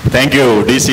Thank you DC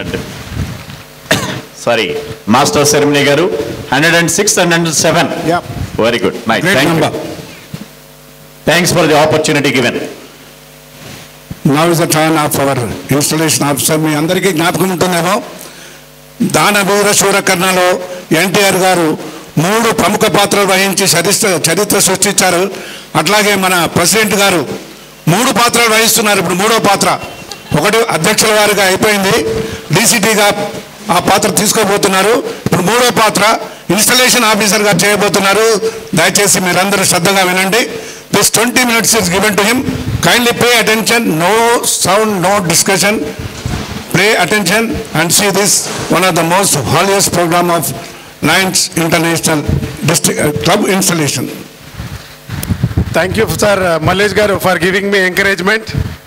sorry master ceremony గారు hundred and six hundred and seven Yeah. Very good nice Great thank you number. Thanks for the opportunity given now is the turn of our installation officer మీ అందరికీ జ్ఞాపకం ఉంటుందేమో దానవీర శూరకర్ణలో ఎన్టీఆర్ గారు మూడు ప్రముఖ పాత్రలు వహించి చరిత్ర చరిత్ర సృష్టించారు అట్లాగే మన ప్రెసిడెంట్ గారు మూడు పాత్రలు వహిస్తున్నారు ఇప్పుడు మూడో పాత్ర ఒకటి అధ్యక్షుల వారిగా అయిపోయింది డీసీటీగా ఆ పాత్ర తీసుకోబోతున్నారు ఇప్పుడు మూడో పాత్ర ఇన్స్టలేషన్ ఆఫీసర్గా చేయబోతున్నారు దయచేసి మీరందరూ శ్రద్ధగా వినండి this twenty minutes is given to him kindly pay attention no sound no discussion pay attention and see this one of the most holiest program of Lions International District uh, Club installation. Thank you, sir uh, Mallesh Garu, for giving me encouragement.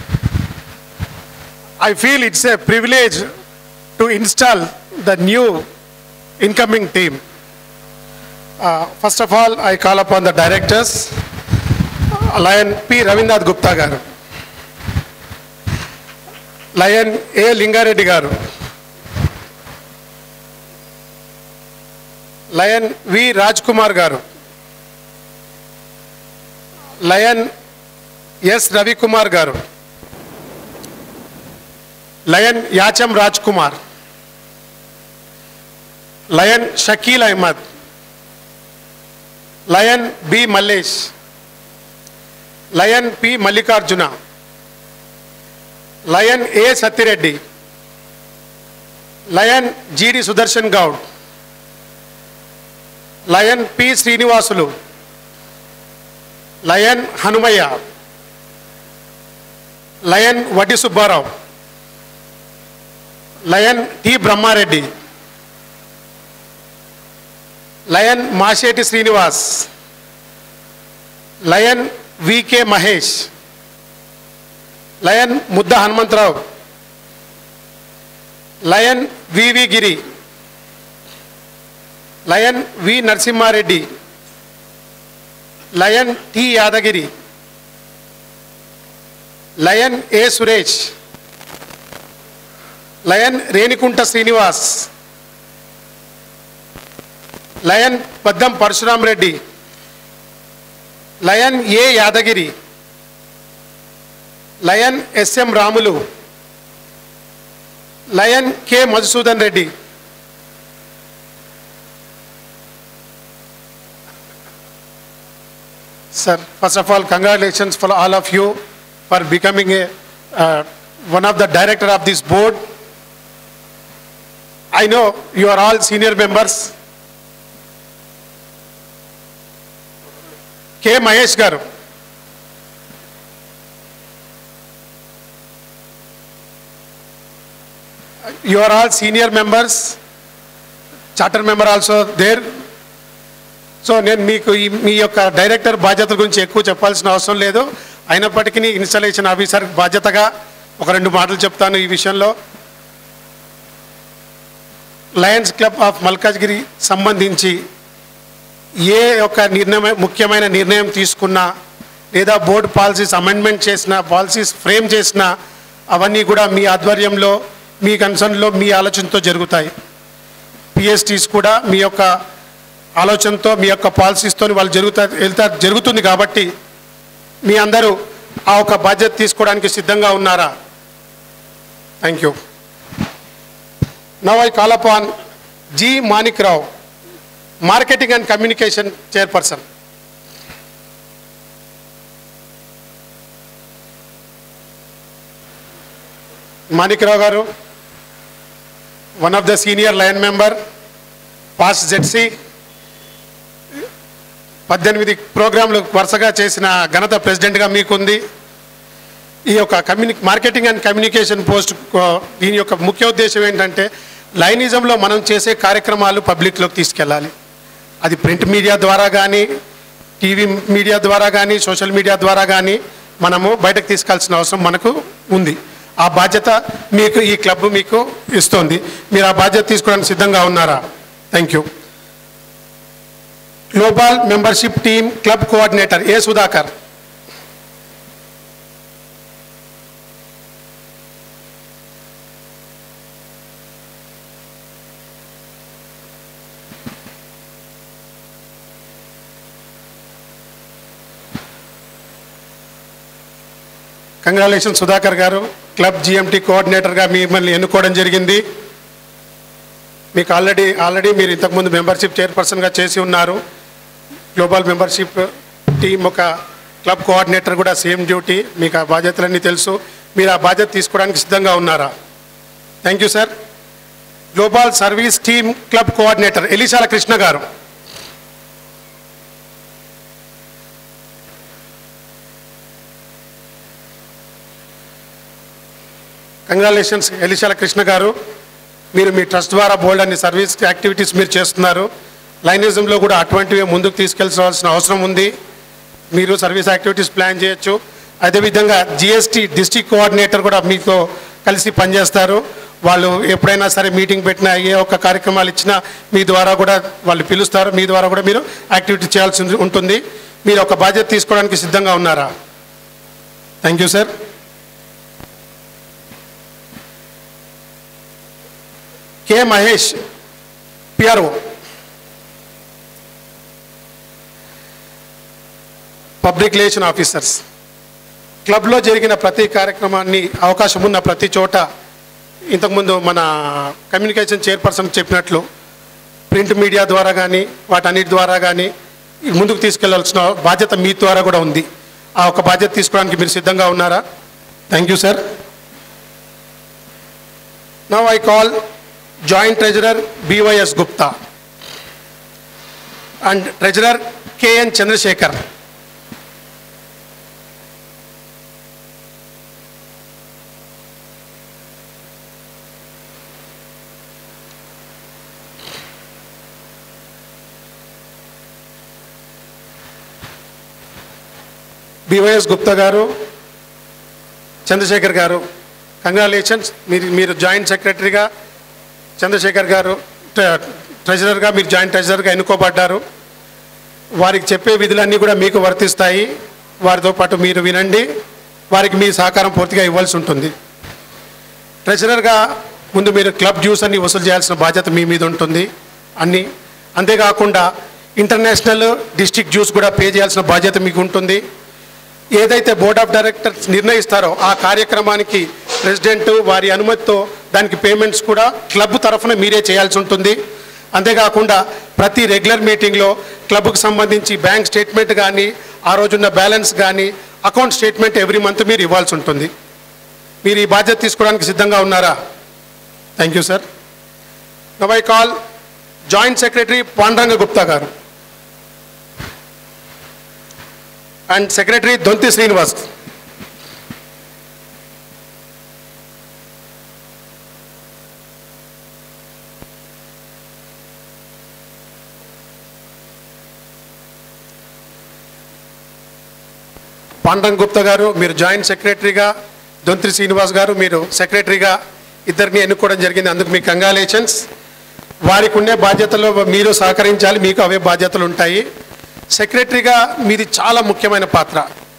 I feel it's a privilege to install the new incoming team. Uh, First of all, I call upon the directors, uh, Lion P. Ravindranath Gupta Garu, Lion A. Lingareddy Garu, Lion V. Rajkumar Garu, lion S Ravikumar garu lion Yacham Raj Kumar lion Shakeel Ahmed lion B Mallesh lion P Mallikarjuna lion A Sathireddy lion GD Sudarshan Goud lion P Srinivasulu lion Hanumaiah lion Vaddi Subbarao lion T Brahmareddy lion Masheti Srinivas lion VK Mahesh lion Mudda Hanumantharao lion VV Giri lion V Narasimhareddy lion T Yadagiri lion A Suresh lion Renikunta Srinivas lion Paddam Parasuram Reddy lion A Yadagiri lion SM Ramulu lion K Madhusudan Reddy Sir, first of all, congratulations for all of you for becoming a, uh, one of the director of this board. I know you are all senior members. K. Mahesh Garu. You are all senior members. Charter member also there. So నేను మీకు ఈ మీ యొక్క director బాధ్యతల గురించి ఎక్కువ చెప్పాల్సిన అవసరం లేదు అయినప్పటికీ ఇన్స్టాలేషన్ ఆఫీసర్ బాధ్యతగా ఒక రెండు మాటలు చెప్తాను ఈ విషయంలో లయన్స్ క్లబ్ ఆఫ్ మల్కాజ్గిరి సంబంధించి ఏ యొక్క నిర్ణయం ముఖ్యమైన నిర్ణయం తీసుకున్నా లేదా బోర్డు పాలసీస్ అమెండ్మెంట్ చేసిన పాలసీస్ ఫ్రేమ్ చేసిన అవన్నీ కూడా మీ ఆధ్వర్యంలో మీ కన్సర్న్లో మీ ఆలోచనతో జరుగుతాయి పిఎస్టీస్ కూడా మీ యొక్క ఆలోచనతో మీ యొక్క పాలసీస్తో వాళ్ళు జరుగుతా వెళ్తా జరుగుతుంది కాబట్టి మీ అందరూ ఆ ఒక బాధ్యత తీసుకోవడానికి సిద్ధంగా ఉన్నారా thank you now I call upon G Manik Rao marketing and communication chairperson Manikrao garu one of the senior lion member past ZC పద్దెనిమిది ప్రోగ్రాంలు వరుసగా చేసిన ఘనత ప్రెసిడెంట్గా మీకుంది ఈ యొక్క కమ్యూని మార్కెటింగ్ అండ్ కమ్యూనికేషన్ పోస్ట్ ఆ, దీని యొక్క ముఖ్య ఉద్దేశం ఏంటంటే లైనిజంలో మనం చేసే కార్యక్రమాలు పబ్లిక్లోకి తీసుకెళ్ళాలి అది ప్రింట్ మీడియా ద్వారా కానీ టీవీ మీడియా ద్వారా కానీ సోషల్ మీడియా ద్వారా కానీ మనము బయటకు తీసుకెళ్లాల్సిన అవసరం మనకు ఉంది ఆ బాధ్యత మీకు ఈ క్లబ్ మీకు ఇస్తుంది మీరు ఆ బాధ్యత తీసుకోవడానికి సిద్ధంగా ఉన్నారా thank you global membership team club coordinator A Sudhakar congratulation Sudhakar garu club GMT కోఆర్డినేటర్గా మిమ్మల్ని ఎన్నుకోవడం జరిగింది మీకు ఆల్రెడీ ఆల్రెడీ మీరు ఇంతకుముందు మెంబర్షిప్ చైర్పర్సన్గా చేసి ఉన్నారు గ్లోబల్ మెంబర్షిప్ టీం ఒక క్లబ్ కోఆర్డినేటర్ కూడా సేమ్ డ్యూటీ మీకు ఆ బాధ్యతలన్నీ తెలుసు మీరు ఆ బాధ్యత తీసుకోవడానికి సిద్ధంగా ఉన్నారా thank you sir global service team club coordinator Elishala Krishna garu congratulations ఎలిశాల Krishna గారు మీరు మీ ట్రస్ట్ ద్వారా బోల్డ్ అన్ని సర్వీస్ యాక్టివిటీస్ మీరు చేస్తున్నారు లైనిజంలో కూడా అటువంటివి ముందుకు తీసుకెళ్లాల్సిన అవసరం ఉంది మీరు సర్వీస్ యాక్టివిటీస్ ప్లాన్ చేయొచ్చు అదేవిధంగా జిఎస్టీ డిస్టిక్ కోఆర్డినేటర్ కూడా మీతో కలిసి పనిచేస్తారు వాళ్ళు ఎప్పుడైనా సరే మీటింగ్ పెట్టినా ఏ ఒక్క కార్యక్రమాలు ఇచ్చినా మీ ద్వారా కూడా వాళ్ళు పిలుస్తారు మీ ద్వారా కూడా మీరు యాక్టివిటీ చేయాల్సి ఉంటుంది మీరు ఒక బాధ్యత తీసుకోవడానికి సిద్ధంగా ఉన్నారా thank you sir K Mahesh PRO public relation officers క్లబ్లో జరిగిన ప్రతి కార్యక్రమాన్ని అవకాశం ఉన్న ప్రతి చోట ఇంతకుముందు మన కమ్యూనికేషన్ చైర్పర్సన్ చెప్పినట్లు ప్రింట్ మీడియా ద్వారా కానీ వాటన్నిటి ద్వారా కానీ ముందుకు తీసుకెళ్లాల్సిన బాధ్యత మీ ద్వారా కూడా ఉంది ఆ ఒక బాధ్యత తీసుకోవడానికి మీరు సిద్ధంగా ఉన్నారా thank you sir now I call joint treasurer BYS Gupta and treasurer KN Chandrashekar BYS Gupta garu Chandrashekar గారు కంగ్రాచులేషన్స్ మీరు మీరు జాయింట్ సెక్రటరీగా చంద్రశేఖర్ గారు ట్రె- ట్రెజరర్గా మీరు జాయింట్ ట్రెజరర్గా ఎన్నుకోబడ్డారు వారికి చెప్పే విధులన్నీ కూడా మీకు వర్తిస్తాయి వారితో పాటు మీరు వినండి వారికి మీ సహకారం పూర్తిగా ఇవ్వాల్సి ఉంటుంది ట్రెజరర్గా ముందు మీరు క్లబ్ డ్యూస్ అన్ని వసూలు చేయాల్సిన బాధ్యత మీ మీద ఉంటుంది అన్ని అంతేకాకుండా ఇంటర్నేషనల్ డిస్ట్రిక్ట్ డ్యూస్ కూడా పే చేయాల్సిన బాధ్యత మీకు ఉంటుంది ఏదైతే బోర్డ్ ఆఫ్ డైరెక్టర్స్ నిర్ణయిస్తారో ఆ కార్యక్రమానికి ప్రెసిడెంట్ వారి అనుమతితో దానికి పేమెంట్స్ కూడా క్లబ్ తరఫున మీరే చేయాల్సి ఉంటుంది అంతేకాకుండా ప్రతి రెగ్యులర్ మీటింగ్లో క్లబ్కు సంబంధించి బ్యాంక్ స్టేట్మెంట్ కానీ ఆ రోజున్న బ్యాలెన్స్ కానీ అకౌంట్ స్టేట్మెంట్ ఎవ్రీ మంత్ మీరు ఇవ్వాల్సి ఉంటుంది మీరు ఈ బాధ్యత తీసుకోవడానికి సిద్ధంగా ఉన్నారా thank you sir now I call joint secretary Panduranga Gupta garu and secretary Donthi Srinivas Pandurang Gupta garu మీరు జాయింట్ సెక్రటరీగా దొంతి శ్రీనివాస్ గారు మీరు సెక్రటరీగా ఇద్దరిని ఎన్నుకోవడం జరిగింది అందుకు మీకు కంగ్రాలేషన్స్ వారికి ఉండే బాధ్యతలో మీరు సహకరించాలి మీకు అవే బాధ్యతలు ఉంటాయి సెక్రటరీగా మీది చాలా ముఖ్యమైన పాత్ర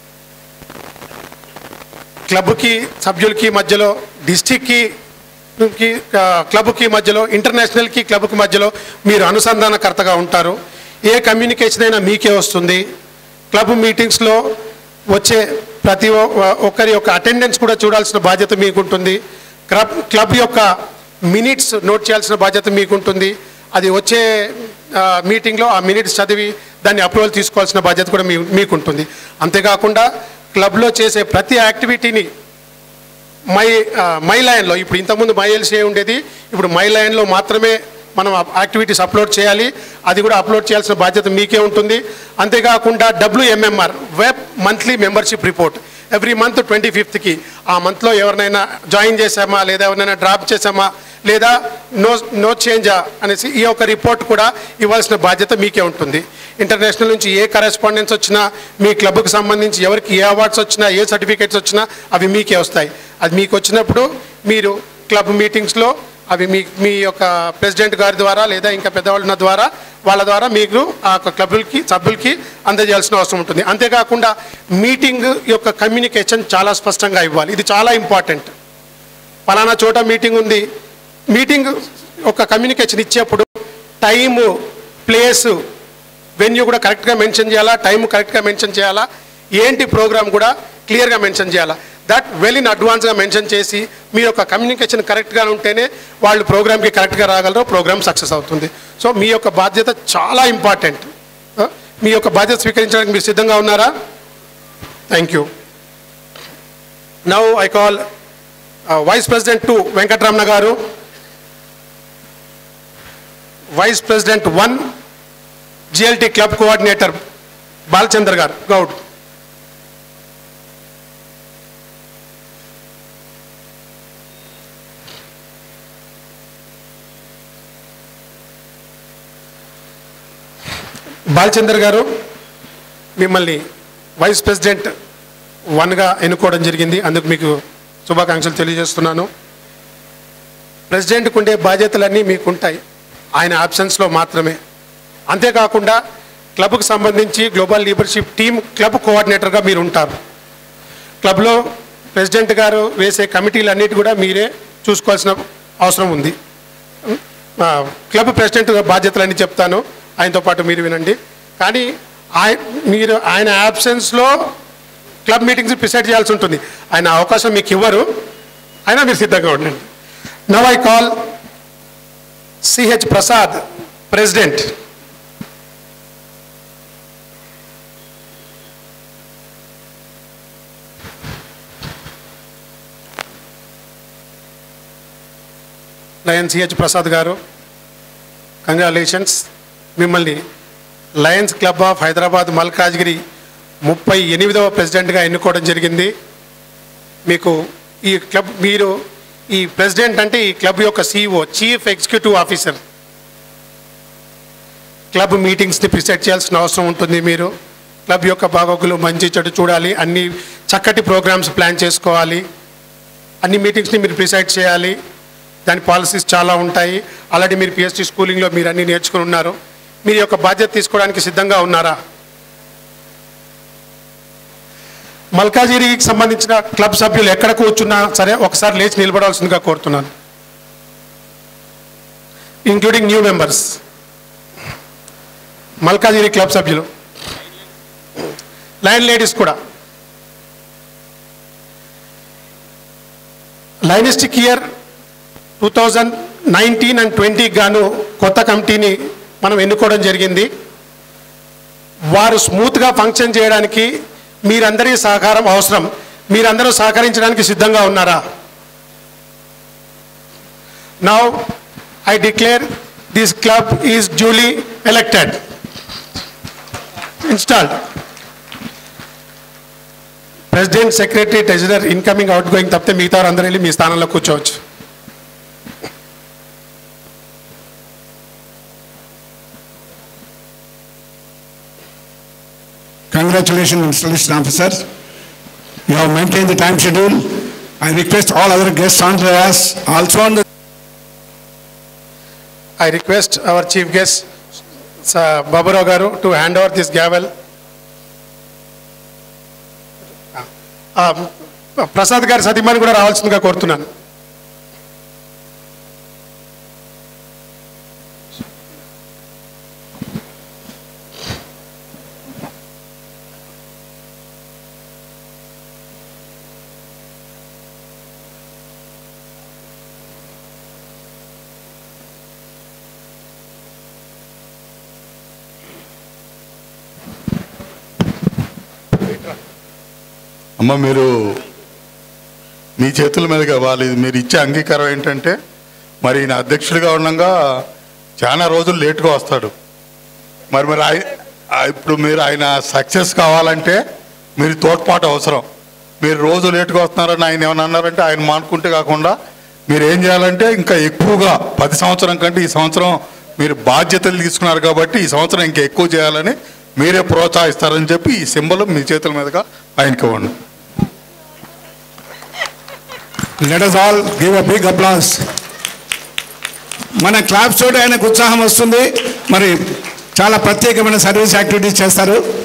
క్లబ్కి సభ్యులకి మధ్యలో డిస్టిక్కి కి, ఆ, క్లబ్కి మధ్యలో ఇంటర్నేషనల్కి క్లబ్కి మధ్యలో మీరు అనుసంధానకర్తగా ఉంటారు ఏ కమ్యూనికేషన్ అయినా మీకే వస్తుంది క్లబ్ మీటింగ్స్లో వచ్చే ప్రతి ఒ- ఒక్కరి యొక్క అటెండెన్స్ కూడా చూడాల్సిన బాధ్యత మీకుంటుంది క్లబ్ క్లబ్ యొక్క మినిట్స్ నోట్ చేయాల్సిన బాధ్యత మీకుంటుంది అది వచ్చే ఆ, మీటింగ్లో ఆ మినిట్స్ చదివి దాన్ని అప్రూవల్ తీసుకోవాల్సిన బాధ్యత కూడా మీ మీకుంటుంది అంతేకాకుండా క్లబ్లో చేసే ప్రతి యాక్టివిటీని మై ఆ, మై లైన్లో ఇప్పుడు ఇంతకుముందు మై ఎల్సీ ఉండేది ఇప్పుడు మై లైన్లో మాత్రమే మనం యాక్టివిటీస్ అప్లోడ్ చేయాలి అది కూడా అప్లోడ్ చేయాల్సిన బాధ్యత మీకే ఉంటుంది అంతేకాకుండా WMMR web monthly membership report every month twenty ఫిఫ్త్కి ఆ మంత్లో ఎవరినైనా జాయిన్ చేసామా లేదా ఎవరినైనా డ్రాప్ చేసామా లేదా నో నో చేంజా అనేసి ఈ యొక్క రిపోర్ట్ కూడా ఇవ్వాల్సిన బాధ్యత మీకే ఉంటుంది ఇంటర్నేషనల్ నుంచి ఏ కరెస్పాండెన్స్ వచ్చినా మీ క్లబ్కి సంబంధించి ఎవరికి ఏ అవార్డ్స్ వచ్చినా ఏ సర్టిఫికేట్స్ వచ్చినా అవి మీకే వస్తాయి అది మీకు వచ్చినప్పుడు మీరు క్లబ్ మీటింగ్స్లో అవి మీ మీ యొక్క ప్రెసిడెంట్ గారి ద్వారా లేదా ఇంకా పెద్దవాళ్ళ ద్వారా వాళ్ళ ద్వారా మీకు ఆ యొక్క క్లబ్లకి సభ్యులకి అందజేయాల్సిన అవసరం ఉంటుంది అంతేకాకుండా మీటింగ్ యొక్క కమ్యూనికేషన్ చాలా స్పష్టంగా ఇవ్వాలి ఇది చాలా ఇంపార్టెంట్ పలానా చోట మీటింగ్ ఉంది మీటింగ్ ఒక కమ్యూనికేషన్ ఇచ్చేప్పుడు టైము ప్లేసు వెన్యూ కూడా కరెక్ట్గా మెన్షన్ చేయాలా టైం కరెక్ట్గా మెన్షన్ చేయాలా ఏంటి ప్రోగ్రామ్ కూడా క్లియర్గా మెన్షన్ చేయాలా దట్ వెల్ ఇన్ అడ్వాన్స్గా మెన్షన్ చేసి మీ యొక్క కమ్యూనికేషన్ కరెక్ట్గా ఉంటేనే వాళ్ళు ప్రోగ్రామ్కి కరెక్ట్గా రాగలరు ప్రోగ్రామ్ సక్సెస్ అవుతుంది సో మీ యొక్క బాధ్యత చాలా ఇంపార్టెంట్ మీ యొక్క బాధ్యత స్వీకరించడానికి మీరు సిద్ధంగా ఉన్నారా thank you now I call vice president two Venkataramana garu vice president one GLT club coordinator Balachander garu Goud Balachander గారు మిమ్మల్ని వైస్ ప్రెసిడెంట్ వన్గా ఎన్నుకోవడం జరిగింది అందుకు మీకు శుభాకాంక్షలు తెలియజేస్తున్నాను ప్రెసిడెంట్కు ఉండే బాధ్యతలన్నీ మీకు ఉంటాయి ఆయన ఆబ్సెన్స్లో మాత్రమే అంతేకాకుండా క్లబ్కు సంబంధించి గ్లోబల్ లీడర్షిప్ టీమ్ క్లబ్ కోఆర్డినేటర్గా మీరు ఉంటారు క్లబ్లో ప్రెసిడెంట్ గారు వేసే కమిటీలన్నిటి కూడా మీరే చూసుకోవాల్సిన అవసరం ఉంది ఆ, క్లబ్ ప్రెసిడెంట్ బాధ్యతలన్నీ చెప్తాను ఆయనతో పాటు మీరు వినండి కానీ ఆయ మీరు ఆయన యాబ్సెన్స్లో క్లబ్ మీటింగ్స్ ప్రిసైడ్ చేయాల్సి ఉంటుంది ఆయన అవకాశం మీకు ఇవ్వరు అయినా మీరు సిద్ధంగా ఉండండి now I call CH Prasad president lion CH Prasad garu congratulations మిమ్మల్ని lions club of Hyderabad Malkajgiri ముప్పై ఎనిమిదవ ప్రెసిడెంట్గా ఎన్నుకోవడం జరిగింది మీకు ఈ క్లబ్ మీరు ఈ ప్రెసిడెంట్ అంటే ఈ క్లబ్ యొక్క CEO chief executive officer club మీటింగ్స్ని ప్రిసైడ్ చేయాల్సిన అవసరం ఉంటుంది మీరు క్లబ్ యొక్క బాగోగులు మంచి చెడు చూడాలి అన్ని చక్కటి ప్రోగ్రామ్స్ ప్లాన్ చేసుకోవాలి అన్ని మీటింగ్స్ని మీరు ప్రిసైడ్ చేయాలి దాని పాలసీస్ చాలా ఉంటాయి ఆల్రెడీ మీరు పిహెచ్డి స్కూలింగ్లో మీరు అన్ని నేర్చుకుని ఉన్నారు మీరు ఈ యొక్క బాధ్యత తీసుకోవడానికి సిద్ధంగా ఉన్నారా మల్కాజిరికి సంబంధించిన క్లబ్ సభ్యులు ఎక్కడ కూర్చున్నా సరే ఒకసారి లేచి నిలబడాల్సిందిగా కోరుతున్నాను including new members Malkajgiri club సభ్యులు లైన్ లేడీస్ కూడా lionistic year two thousand nineteen and ట్వంటీకి గాను కొత్త కమిటీని మనం ఎన్నుకోవడం జరిగింది వారు స్మూత్గా ఫంక్షన్ చేయడానికి మీరందరి సహకారం అవసరం మీరందరూ సహకరించడానికి సిద్ధంగా ఉన్నారా now I declare this club is duly elected installed president secretary treasurer incoming outgoing తప్పితే మిగతా వారు అందరూ వెళ్ళి మీ స్థానంలో కూర్చోవచ్చు Congratulations, installation officer. You have maintained the time schedule. I request all other guests on the us also on the I request our chief guest, Sir Baburao garu, to hand over this gavel. ఆ, ప్రసాద్ గారి సతీమణి కూడా రావాల్సిందిగా కోరుతున్నాను అమ్మ మీరు మీ చేతుల మీదుగా వాళ్ళు ఇది మీరు ఇచ్చే అంగీకారం ఏంటంటే మరి ఈయన అధ్యక్షుడిగా ఉండగా చాలా రోజులు లేటుగా వస్తాడు మరి మరి ఆయ- ఆ ఇప్పుడు మీరు ఆయన సక్సెస్ కావాలంటే మీరు తోడ్పాటు అవసరం మీరు రోజు లేటుగా వస్తున్నారని ఆయన ఏమన్నా అన్నారంటే ఆయన మానుకుంటే కాకుండా మీరు ఏం చేయాలంటే ఇంకా ఎక్కువగా పది సంవత్సరం కంటే ఈ సంవత్సరం మీరు బాధ్యతలు తీసుకున్నారు కాబట్టి ఈ సంవత్సరం ఇంకా ఎక్కువ చేయాలని మీరే ప్రోత్సహిస్తారని చెప్పి ఈ సింబల్ మీ చేతుల మీదుగా ఆయనకి ఇవ్వండి let us all give a big applause. మన క్లాప్స్ తోటి ఆయనకు ఉత్సాహం వస్తుంది మరి చాలా ప్రత్యేకమైన సర్వీస్ యాక్టివిటీస్ చేస్తారు